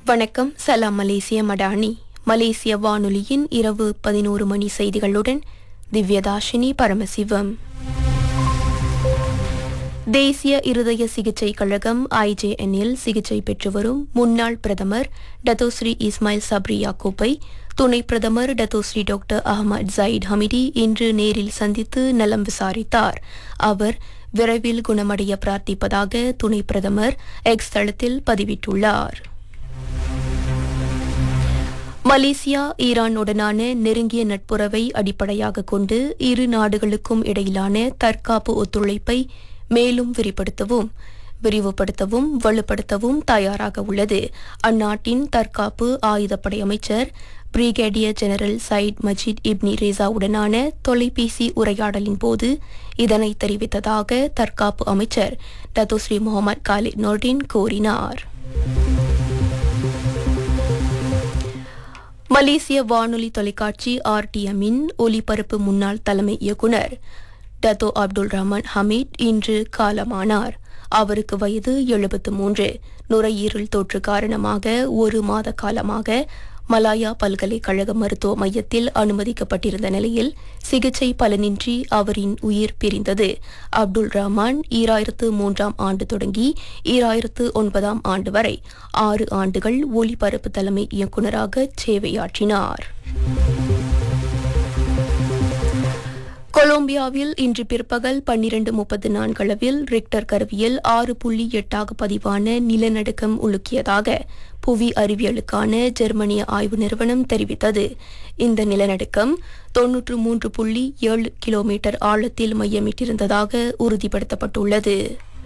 வணக்கம் சலாம் மலேசிய மடானி மலேசிய வானொலியின் இரவு பதினோரு மணி செய்திகளுடன் திவ்யதாஷினி பரமசிவம் தேசிய இருதய சிகிச்சை கழகம் ஐஜேஎன்னில் சிகிச்சை பெற்று வரும் முன்னாள் பிரதமர் டத்தோஸ்ரீ இஸ்மாயில் சப்ரி யாக்கூப்பை துணை பிரதமர் Dato Sri doctor Ahmad Zahid Hamidi இன்று நேரில் சந்தித்து நலம் விசாரித்தார் அவர் விரைவில் குணமடைய பிரார்த்திப்பதாக துணை பிரதமர் எக்ஸ் தளத்தில் பதிவிட்டுள்ளார் மலேசியா ஈரானுடனான நெருங்கிய நட்புறவை அடிப்படையாக கொண்டு இரு நாடுகளுக்கும் இடையிலான தற்காப்பு ஒத்துழைப்பை மேலும் விரிப்படுத்தவும் விரிவுபடுத்தவும் வலுப்படுத்தவும் தயாராக உள்ளது அந்நாட்டின் தற்காப்பு ஆயுதப்படை அமைச்சர் brigadier general Said Majid Ibni ரேசாவுடனான தொலைபேசி உரையாடலின் போது இதனை தெரிவித்ததாக தற்காப்பு அமைச்சர் டத்தோஸ்ரீ முகமது காலித் நோர்டின் கூறினார் மலேசிய வானொலி தொலைக்காட்சி ஆர்டிஎம்மின் ஒலிபரப்பு முன்னாள் தலைமை இயக்குனர் டத்தோ அப்துல் ரஹ்மான் ஹமீத் இன்று காலமானார் அவருக்கு வயது எழுபத்து மூன்று நுரையீரல் தொற்று காரணமாக ஒரு மாத காலமாக மலாயா பல்கலைக்கழக மருத்துவ மையத்தில் அனுமதிக்கப்பட்டிருந்த நிலையில் சிகிச்சை பலனின்றி அவரின் உயிர் பிரிந்தது அப்துல் ரஹ்மான் ஈராயிரத்து மூன்றாம் ஆண்டு தொடங்கி ஈராயிரத்து ஒன்பதாம் ஆண்டு வரை ஆறு ஆண்டுகள் ஒலிபரப்பு தலைமை இயக்குநராக சேவையாற்றினார் கொலம்பியாவில் இன்று பிற்பகல் பன்னிரண்டு முப்பது நான்களவில் ரிக்டர் கருவியில் ஆறு புள்ளி எட்டாக பதிவான நிலநடுக்கம் உலுக்கியதாக புவி அறிவியலுக்கான ஜெர்மனிய ஆய்வு நிறுவனம் தெரிவித்தது இந்த நிலநடுக்கம் தொன்னூற்று மூன்று புள்ளி ஏழு கிலோமீட்டர் ஆழத்தில் மையமிட்டிருந்ததாக உறுதிப்படுத்தப்பட்டுள்ளது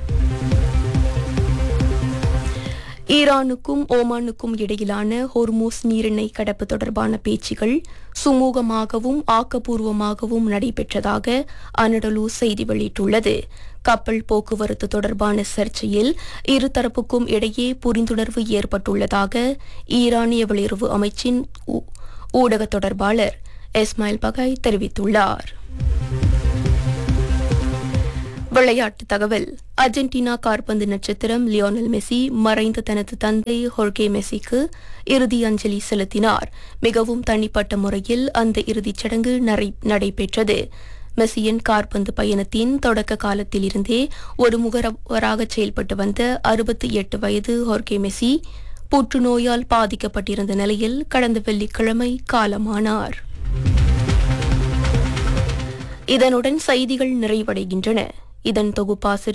ஈரானுக்கும் ஓமானுக்கும் இடையிலான ஹொர்மூஸ் நீரிணை கடப்பு தொடர்பான பேச்சுகள் சுமூகமாகவும் ஆக்கப்பூர்வமாகவும் நடைபெற்றதாக அனடலு செய்தி வெளியிட்டுள்ளது கப்பல் போக்குவரத்து தொடர்பான சர்ச்சையில் இருதரப்புக்கும் இடையே புரிந்துணர்வு ஏற்பட்டுள்ளதாக ஈரானிய வெளியுறவு அமைச்சின் ஊ- ஊடக தொடர்பாளர் எஸ்மாயில் பகாய் தெரிவித்துள்ளார் விளையாட்டு தகவல் அர்ஜென்டினா காற்பந்து நட்சத்திரம் லியோனல் மெஸ்ஸி மறைந்த தனது தந்தை ஹொர்கே மெஸ்ஸிக்கு இறுதி அஞ்சலி செலுத்தினார் மிகவும் தனிப்பட்ட முறையில் அந்த இறுதிச் சடங்கு நரை- நடைபெற்றது மெஸ்ஸியின் காற்பந்து பயணத்தின் தொடக்க காலத்தில் இருந்தே ஒரு முகவராக செயல்பட்டு வந்த அறுபத்தி எட்டு வயது ஹொர்கே மெஸ்ஸி புற்றுநோயால் பாதிக்கப்பட்டிருந்த நிலையில் கடந்த வெள்ளிக்கிழமை காலமானார் இதனுடன் செய்திகள் நிறைவடைகின்றன இதன் தொகுப்பாசிரியர்